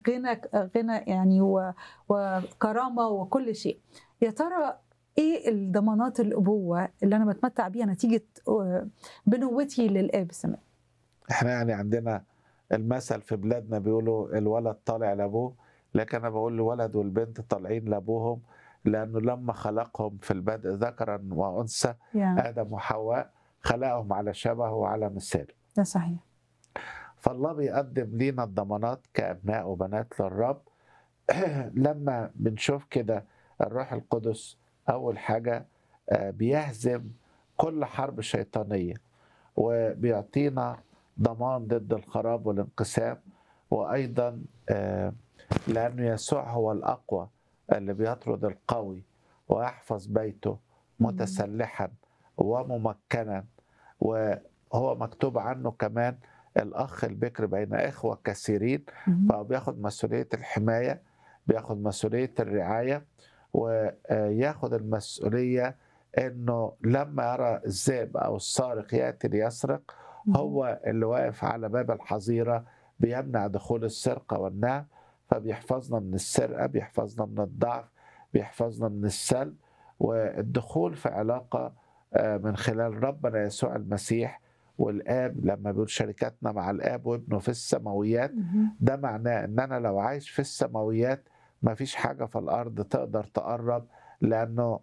غنى غنى يعني و- وكرامه وكل شيء يا ترى ايه الضمانات الابوه اللي انا بتمتع بيها نتيجه آه، بنوتي للاب السماوي احنا يعني عندنا المثل في بلادنا بيقولوا الولد طالع لابوه لكن انا بقول الولد والبنت طالعين لابوهم لانه لما خلقهم في البدء ذكرا وانثى يعني ادم وحواء خلقهم على شبهه وعلى مثاله ده صحيح فالله بيقدم لينا الضمانات كابناء وبنات للرب لما بنشوف كده الروح القدس اول حاجه آه، بيهزم كل حرب شيطانيه وبيعطينا ضمان ضد الخراب والانقسام وايضا آه، لانه يسوع هو الاقوى اللي بيطرد القوي ويحفظ بيته متسلحا وممكنا وهو مكتوب عنه كمان الاخ البكر بين اخوه كثيرين مهم. فهو بياخد مسؤوليه الحمايه بياخد مسؤوليه الرعايه وياخد المسؤوليه انه لما يرى الذئب او السارق ياتي ليسرق هو اللي واقف على باب الحظيره بيمنع دخول السرقه والنهب فبيحفظنا من السرقه بيحفظنا من الضعف بيحفظنا من السلب والدخول في علاقه آه، من خلال ربنا يسوع المسيح والاب لما بيقول شركتنا مع الاب وابنه في السماويات مهم. ده معناه ان انا لو عايش في السماويات مفيش حاجه في الارض تقدر تقرب لانه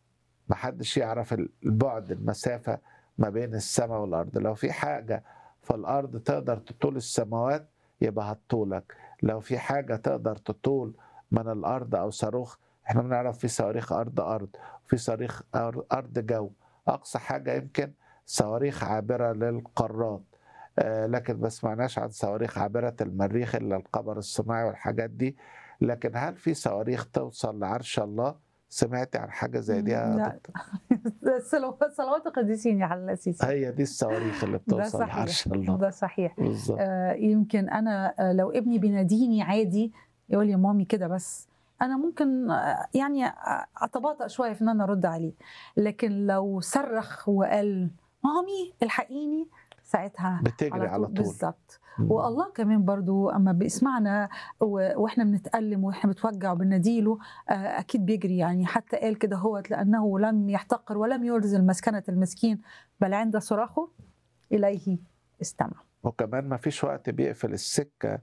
محدش يعرف البعد المسافه ما بين السماء والارض لو في حاجه في الارض تقدر تطول السماوات يبقى هتطولك لو في حاجه تقدر تطول من الارض او صاروخ احنا بنعرف في صواريخ ارض ارض وفي صواريخ أر- ارض جو اقصى حاجه يمكن صواريخ عابره للقارات آه، لكن ما سمعناش عن صواريخ عابره المريخ الا القمر الصناعي والحاجات دي لكن هل في صواريخ توصل لعرش الله سمعتي عن حاجه زي دي يا لا. دكتور؟ صلوات صلوات القديسين يا حل السيسي هي دي الصواريخ اللي ده بتوصل صحيح لعرش الله ده صحيح بالظبط آه، يمكن انا آه، لو ابني بيناديني عادي يقول يا مامي كده بس انا ممكن آه، يعني آه، اتباطأ شويه في ان انا ارد عليه لكن لو صرخ وقال مامي الحقيني ساعتها بتجري على طول بالظبط مم. والله كمان برضو اما بيسمعنا و- واحنا بنتألم واحنا بنتوجع وبنناديله آه، اكيد بيجري يعني حتى قال كده هو لانه لم يحتقر ولم يرزل مسكنه المسكين بل عند صراخه اليه استمع وكمان ما فيش وقت بيقفل السكة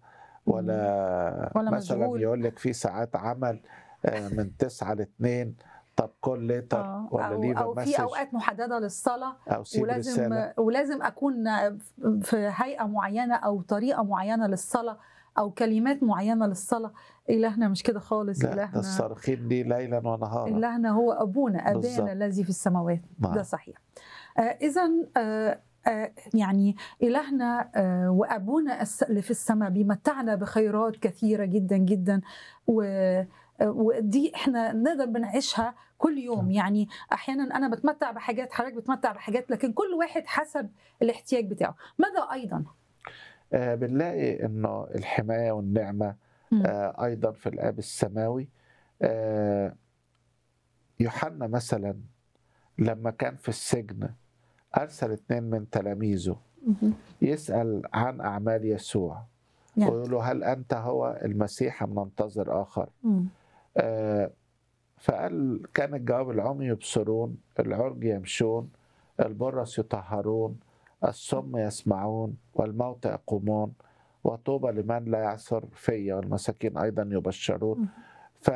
ولا, ولا مثلا مشغول. يقول لك في ساعات عمل آه، من 9 ل 2 طب كل ليتر آه، ولا او ليف او في مسج اوقات محدده للصلاه او سيب ولازم رسالة ولازم اكون في هيئه معينه او طريقه معينه للصلاه او كلمات معينه للصلاه الهنا مش كده خالص لا ده الهنا الصارخين لي ليلا ونهارا إلهنا هو أبونا بالظبط. أبانا الذي في السماوات نعم. ده صحيح آه إذا آه آه يعني إلهنا آه وأبونا الس- اللي في السماء بيمتعنا بخيرات كثيرة جدا جدا و آه، ودي احنا نقدر بنعيشها كل يوم يعني احيانا انا بتمتع بحاجات حضرتك بتمتع بحاجات لكن كل واحد حسب الاحتياج بتاعه ماذا ايضا آه، بنلاقي انه الحماية والنعمة مم. آه، ايضا في الاب السماوي آه، يوحنا مثلا لما كان في السجن ارسل اتنين من تلاميذه مهم. يسأل عن اعمال يسوع نعم. ويقول له هل انت هو المسيح ام ننتظر اخر مم. آه، فقال كان الجواب العمي يبصرون العرج يمشون البرص يطهرون الصم يسمعون والموت يقومون وطوبى لمن لا يعثر فيا والمساكين ايضا يبشرون مم. ف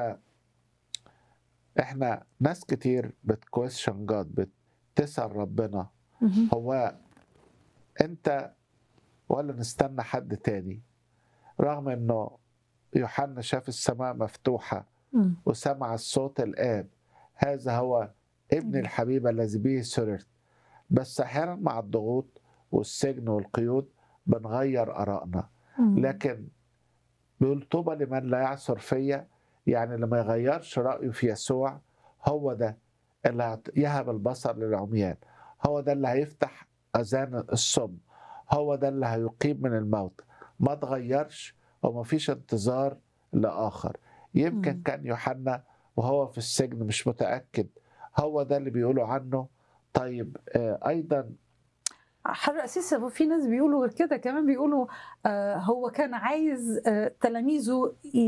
احنا ناس كتير بتكويشن جاد بتسال ربنا مهم. هو انت ولا نستنى حد تاني رغم انه يوحنا شاف السماء مفتوحه مم. وسمع الصوت الآب هذا هو ابن مم. الحبيب الذي به سررت بس أحيانا مع الضغوط والسجن والقيود بنغير آرائنا مم. لكن بيقول طوبى لمن لا يعثر فيا يعني لما يغيرش رأيه في يسوع هو ده اللي هت- يهب البصر للعميان هو ده اللي هيفتح أذان الصم هو ده اللي هيقيم من الموت ما تغيرش وما فيش انتظار لآخر يمكن مم. كان يوحنا وهو في السجن مش متأكد هو ده اللي بيقولوا عنه طيب آه، أيضا حر أساسا في ناس بيقولوا غير كده كمان بيقولوا آه، هو كان عايز آه، تلاميذه